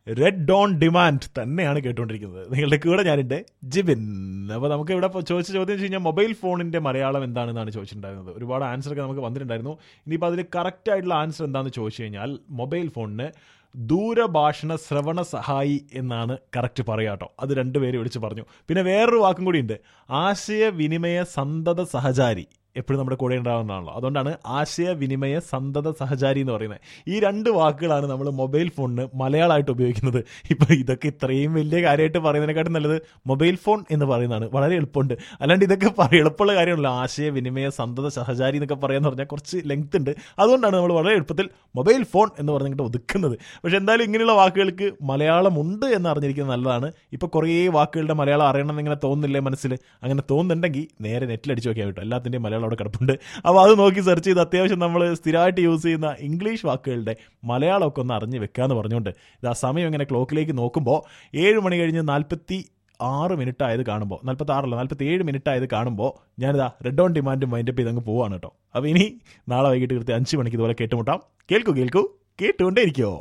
red Don demand തന്നെയാണ് കേട്ടുകൊണ്ടിരിക്കുന്നത് നിങ്ങളുടെ കൂടെ ഞാനുണ്ട് ജിബിൻ അപ്പോൾ നമുക്ക് ഇവിടെ ഇപ്പോൾ ചോദിച്ച ചോദ്യം വെച്ച് കഴിഞ്ഞാൽ മൊബൈൽ ഫോണിൻ്റെ മലയാളം എന്താണെന്നാണ് ചോദിച്ചിട്ടുണ്ടായിരുന്നത് ഒരുപാട് ആൻസർ ഒക്കെ നമുക്ക് വന്നിട്ടുണ്ടായിരുന്നു ഇനിയിപ്പോൾ അതിൽ കറക്റ്റ് ആയിട്ടുള്ള ആൻസർ എന്താണെന്ന് ചോദിച്ചു കഴിഞ്ഞാൽ മൊബൈൽ ഫോണിന് ദൂരഭാഷണ ശ്രവണ സഹായി എന്നാണ് കറക്റ്റ് പറയുക കേട്ടോ അത് രണ്ടുപേരും വിളിച്ച് പറഞ്ഞു പിന്നെ വേറൊരു വാക്കും കൂടിയുണ്ട് ആശയവിനിമയ സന്തത സഹചാരി എപ്പോഴും നമ്മുടെ കൂടെ ഉണ്ടാകുന്നതാണല്ലോ അതുകൊണ്ടാണ് ആശയവിനിമയ സന്തത സഹചാരി എന്ന് പറയുന്നത് ഈ രണ്ട് വാക്കുകളാണ് നമ്മൾ മൊബൈൽ ഫോണിന് മലയാളമായിട്ട് ഉപയോഗിക്കുന്നത് ഇപ്പോൾ ഇതൊക്കെ ഇത്രയും വലിയ കാര്യമായിട്ട് പറയുന്നതിനെക്കാട്ടും നല്ലത് മൊബൈൽ ഫോൺ എന്ന് പറയുന്നതാണ് വളരെ എളുപ്പമുണ്ട് അല്ലാണ്ട് ഇതൊക്കെ പറ- എളുപ്പമുള്ള കാര്യമല്ല ആശയവിനിമയ സന്തത സഹചാരി എന്നൊക്കെ പറയാന്ന് പറഞ്ഞാൽ കുറച്ച് ലെങ്ത് ഉണ്ട് അതുകൊണ്ടാണ് നമ്മൾ വളരെ എളുപ്പത്തിൽ മൊബൈൽ ഫോൺ എന്ന് പറഞ്ഞിട്ട് ഒതുക്കുന്നത് പക്ഷെ എന്തായാലും ഇങ്ങനെയുള്ള വാക്കുകൾക്ക് മലയാളം ഉണ്ട് എന്ന് അറിഞ്ഞിരിക്കുന്നത് നല്ലതാണ് ഇപ്പോൾ കുറേ വാക്കുകളുടെ മലയാളം അറിയണമെന്ന് ഇങ്ങനെ തോന്നുന്നില്ലേ മനസ്സിൽ അങ്ങനെ തോന്നുന്നുണ്ടെങ്കിൽ നേരെ നെറ്റിൽ അടിച്ചു നോക്കിയാൽ കേട്ടോ എല്ലാത്തിൻ്റെയും മലയാളം അവിടെ കിടപ്പുണ്ട് അപ്പോൾ അത് നോക്കി സെർച്ച് ചെയ്ത് അത്യാവശ്യം നമ്മൾ സ്ഥിരമായിട്ട് യൂസ് ചെയ്യുന്ന ഇംഗ്ലീഷ് വാക്കുകളുടെ മലയാളമൊക്കെ ഒന്ന് അറിഞ്ഞ് വെക്കാമെന്ന് പറഞ്ഞുകൊണ്ട് ഇത് ആ സമയം ഇങ്ങനെ ക്ലോക്കിലേക്ക് നോക്കുമ്പോൾ ഏഴ് മണി കഴിഞ്ഞ് നാൽപ്പത്തി ആറ് മിനിറ്റ് ആയത് കാണുമ്പോൾ നാൽപ്പത്തി ആറല്ല നാൽപ്പത്തി ഏഴ് മിനിറ്റ് ആയത് കാണുമ്പോൾ ഞാനിതാ റെഡ് ഓൺ ഡിമാൻഡും മൈൻഡപ്പ് ചെയ്ത് അങ്ങ് പോവാണ് കേട്ടോ അപ്പോൾ ഇനി നാളെ വൈകിട്ട് കൃത്യം അഞ്ച് മണിക്ക് ഇതുപോലെ കേട്ടുമുട്ടാം കേൾക്കൂ കേൾക്കൂ കേട്ടുകൊണ്ടേ ഇരിക്കുമോ